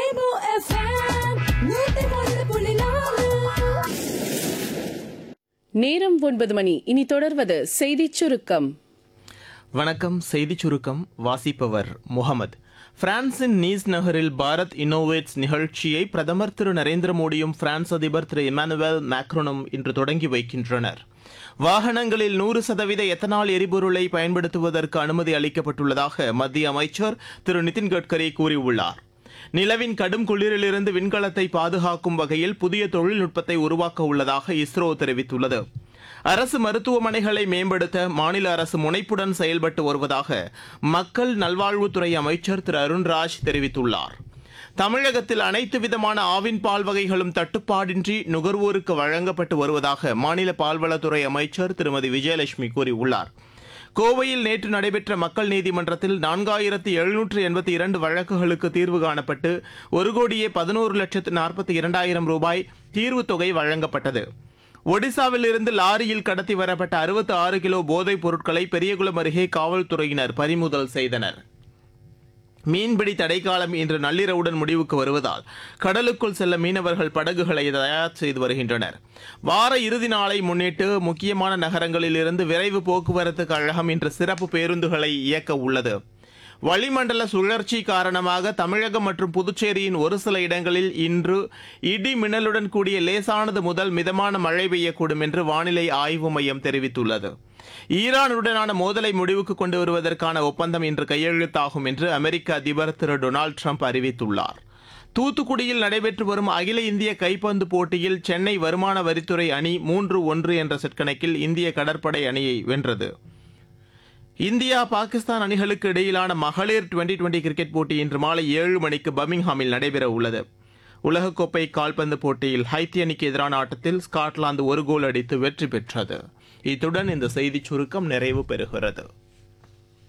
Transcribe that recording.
Rainbow FM, நூத்தி ஒன்று புள்ளி நாலு நேரம் ஒன்பது மணி இனி தொடர்வது செய்திச் சுருக்கம் வணக்கம் செய்திச் சுருக்கம் வாசிப்பவர் முகமது பிரான்சின் நீஸ் நகரில் பாரத் இன்னோவேட்ஸ் நிகழ்ச்சியை பிரதமர் திரு நரேந்திர மோடியும் பிரான்ஸ் அதிபர் திரு இமானுவேல் மேக்ரோனும் இன்று தொடங்கி வைக்கின்றனர் வாகனங்களில் நூறு சதவீத எத்தனால் எரிபொருளை பயன்படுத்துவதற்கு அனுமதி அளிக்கப்பட்டுள்ளதாக மத்திய அமைச்சர் திரு நிதின் கட்கரி கூறியுள்ளார் நிலவின் கடும் குளிரிலிருந்து விண்கலத்தை பாதுகாக்கும் வகையில் புதிய தொழில்நுட்பத்தை உருவாக்க உள்ளதாக இஸ்ரோ தெரிவித்துள்ளது அரசு மருத்துவமனைகளை மேம்படுத்த மாநில அரசு முனைப்புடன் செயல்பட்டு வருவதாக மக்கள் நல்வாழ்வுத்துறை அமைச்சர் திரு அருண்ராஜ் தெரிவித்துள்ளார் தமிழகத்தில் அனைத்து விதமான ஆவின் பால் வகைகளும் தட்டுப்பாடின்றி நுகர்வோருக்கு வழங்கப்பட்டு வருவதாக மாநில பால்வளத்துறை அமைச்சர் திருமதி விஜயலட்சுமி கூறியுள்ளார் கோவையில் நேற்று நடைபெற்ற மக்கள் நீதிமன்றத்தில் நான்காயிரத்து எழுநூற்று எண்பத்தி இரண்டு வழக்குகளுக்கு தீர்வு காணப்பட்டு ஒரு கோடியே பதினோரு லட்சத்து நாற்பத்தி இரண்டாயிரம் ரூபாய் தீர்வுத் தொகை வழங்கப்பட்டது ஒடிசாவில் இருந்து லாரியில் கடத்தி வரப்பட்ட அறுபத்தி ஆறு கிலோ போதைப் பொருட்களை பெரியகுளம் அருகே காவல்துறையினர் பறிமுதல் செய்தனர் மீன்பிடி தடைக்காலம் இன்று நள்ளிரவுடன் முடிவுக்கு வருவதால் கடலுக்குள் செல்ல மீனவர்கள் படகுகளை தயார் செய்து வருகின்றனர் வார இறுதி நாளை முன்னிட்டு முக்கியமான நகரங்களில் இருந்து விரைவு போக்குவரத்து கழகம் இன்று சிறப்பு பேருந்துகளை இயக்க உள்ளது வளிமண்டல சுழற்சி காரணமாக தமிழகம் மற்றும் புதுச்சேரியின் ஒரு சில இடங்களில் இன்று இடி மின்னலுடன் கூடிய லேசானது முதல் மிதமான மழை பெய்யக்கூடும் என்று வானிலை ஆய்வு மையம் தெரிவித்துள்ளது ஈரானுடனான மோதலை முடிவுக்கு கொண்டு வருவதற்கான ஒப்பந்தம் இன்று கையெழுத்தாகும் என்று அமெரிக்க அதிபர் திரு டொனால்டு ட்ரம்ப் அறிவித்துள்ளார் தூத்துக்குடியில் நடைபெற்று வரும் அகில இந்திய கைப்பந்து போட்டியில் சென்னை வருமான வரித்துறை அணி மூன்று ஒன்று என்ற செட் கணக்கில் இந்திய கடற்படை அணியை வென்றது இந்தியா பாகிஸ்தான் அணிகளுக்கு இடையிலான மகளிர் டுவெண்டி டுவெண்டி கிரிக்கெட் போட்டி இன்று மாலை ஏழு மணிக்கு பர்மிங்ஹாமில் நடைபெற உள்ளது உலகக்கோப்பை கால்பந்து போட்டியில் ஹைத்தி அணிக்கு எதிரான ஆட்டத்தில் ஸ்காட்லாந்து ஒரு கோல் அடித்து வெற்றி பெற்றது இத்துடன் இந்த செய்திச் சுருக்கம் நிறைவு பெறுகிறது